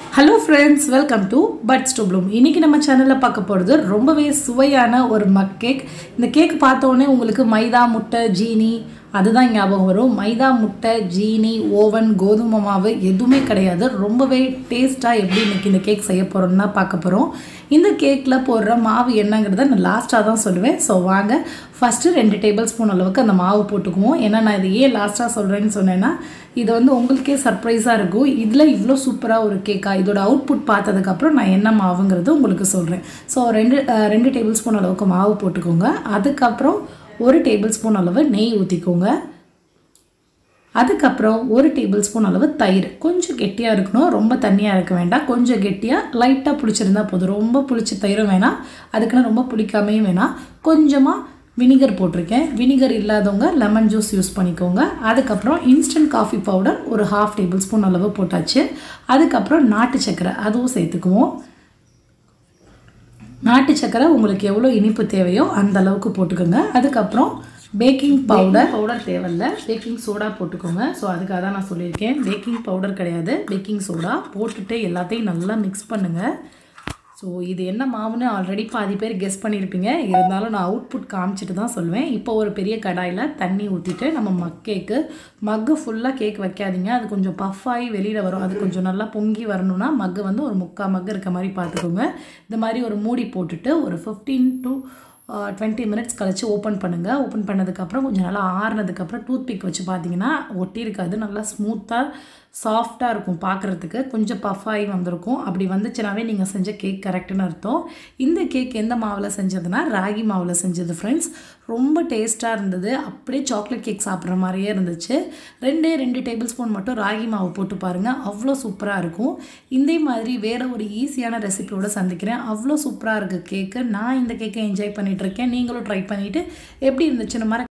hello friends welcome to buds to bloom இன்றைக்கி நம்ம சேனலில் பார்க்க போகிறது ரொம்பவே சுவையான ஒரு மக் கேக் இந்த கேக் பார்த்தோன்னே உங்களுக்கு மைதா முட்டை ஜீனி அதுதான் ஞாபகம் வரும் மைதா முட்டை ஜீனி ஓவன் கோதுமை மாவு எதுவுமே கிடையாது ரொம்பவே டேஸ்ட்டாக எப்படி இன்னைக்கு இந்த கேக் செய்ய போகிறோம்னா பார்க்க போகிறோம் இந்த கேக்கில் போடுற மாவு என்னங்கிறத நான் லாஸ்ட்டாக தான் சொல்லுவேன் ஸோ வாங்க ஃபஸ்ட்டு ரெண்டு டேபிள் ஸ்பூன் அளவுக்கு அந்த மாவு போட்டுக்குவோம் ஏன்னா நான் இது ஏன் லாஸ்ட்டாக சொல்கிறேன்னு சொன்னேன்னா இது வந்து உங்களுக்கே சர்ப்ரைஸாக இருக்கும் இதில் இவ்வளோ சூப்பராக ஒரு கேக்கா இதோட அவுட்புட் பார்த்ததுக்கப்புறம் நான் என்ன மாவுங்கிறது உங்களுக்கு சொல்கிறேன் ஸோ ரெண்டு அஹ், ரெண்டு டேபிள் ஸ்பூன் அளவுக்கு மாவு போட்டுக்கோங்க அதுக்கப்புறம் ஒரு டேபிள் ஸ்பூன் அளவு நெய் ஊற்றிக்கோங்க அதுக்கப்புறம் ஒரு டேபிள் ஸ்பூன் அளவு தயிர் கொஞ்சம் கெட்டியாக இருக்கணும் ரொம்ப தண்ணியாக இருக்க வேண்டாம் கொஞ்சம் கெட்டியாக லைட்டாக புளிச்சிருந்தா போதும் ரொம்ப புளிச்ச தயிரும் வேணாம் அதுக்குன்னு ரொம்ப புளிக்காமையும் வேணாம் கொஞ்சமாக வினிகர் போட்டிருக்கேன் வினிகர் இல்லாதவங்க லெமன் ஜூஸ் யூஸ் பண்ணிக்கோங்க அதுக்கப்புறம் இன்ஸ்டன்ட் காஃபி பவுடர் ஒரு ஹாஃப் டேபிள் ஸ்பூன் அளவு போட்டாச்சு அதுக்கப்புறம் நாட்டு சர்க்கரை அதுவும் சேர்த்துக்குவோம் நாட்டு சக்கரை உங்களுக்கு எவ்வளோ இனிப்பு தேவையோ அந்த அளவுக்கு போட்டுக்கோங்க அதுக்கப்புறம் பேக்கிங் பவுடர் பவுடர் தேவையில்ல பேக்கிங் சோடா போட்டுக்கோங்க ஸோ அதுக்காக தான் நான் சொல்லியிருக்கேன் பேக்கிங் பவுடர் கிடையாது பேக்கிங் சோடா போட்டுட்டு எல்லாத்தையும் நல்லா மிக்ஸ் பண்ணுங்கள் ஸோ இது என்ன மாவுன்னு ஆல்ரெடி பாதி பேர் கெஸ் பண்ணியிருப்பீங்க இருந்தாலும் நான் அவுட்புட் காமிச்சிட்டு தான் சொல்லுவேன் இப்போ ஒரு பெரிய கடாயில் தண்ணி ஊற்றிட்டு நம்ம மக் கேக்கு மக்கு ஃபுல்லாக கேக் வைக்காதீங்க அது கொஞ்சம் பஃப் ஆகி வெளியில் வரும் அது கொஞ்சம் நல்லா பொங்கி வரணும்னா மக்கு வந்து ஒரு முக்கால் மக்கு இருக்க மாதிரி பார்த்துக்கோங்க இந்த மாதிரி ஒரு மூடி போட்டுட்டு ஒரு ஃபிஃப்டீன் டு டுவெண்ட்டி மினிட்ஸ் கழிச்சு ஓப்பன் பண்ணுங்கள் ஓப்பன் பண்ணதுக்கப்புறம் கொஞ்சம் நல்லா ஆறுனதுக்கப்புறம் டூத் பிக் வச்சு பார்த்தீங்கன்னா ஒட்டி இருக்காது நல்லா ஸ்மூத்தாக சாஃப்டாக இருக்கும் பார்க்குறதுக்கு கொஞ்சம் பஃப் ஆகி வந்திருக்கும் அப்படி வந்துச்சுனாவே நீங்கள் செஞ்ச கேக் கரெக்டுன்னு அர்த்தம் இந்த கேக் எந்த மாவில் செஞ்சதுன்னா ராகி மாவில் செஞ்சது ஃப்ரெண்ட்ஸ் ரொம்ப டேஸ்ட்டாக இருந்தது அப்படியே சாக்லேட் கேக் சாப்பிட்ற மாதிரியே இருந்துச்சு ரெண்டே ரெண்டு டேபிள் ஸ்பூன் மட்டும் ராகி மாவு போட்டு பாருங்கள் அவ்வளோ சூப்பராக இருக்கும் இதே மாதிரி வேறு ஒரு ஈஸியான ரெசிபியோட சந்திக்கிறேன் அவ்வளோ சூப்பராக இருக்குது கேக்கு நான் இந்த கேக்கை என்ஜாய் பண்ணிகிட்ருக்கேன் நீங்களும் ட்ரை பண்ணிவிட்டு எப்படி இருந்துச்சுன்னு மற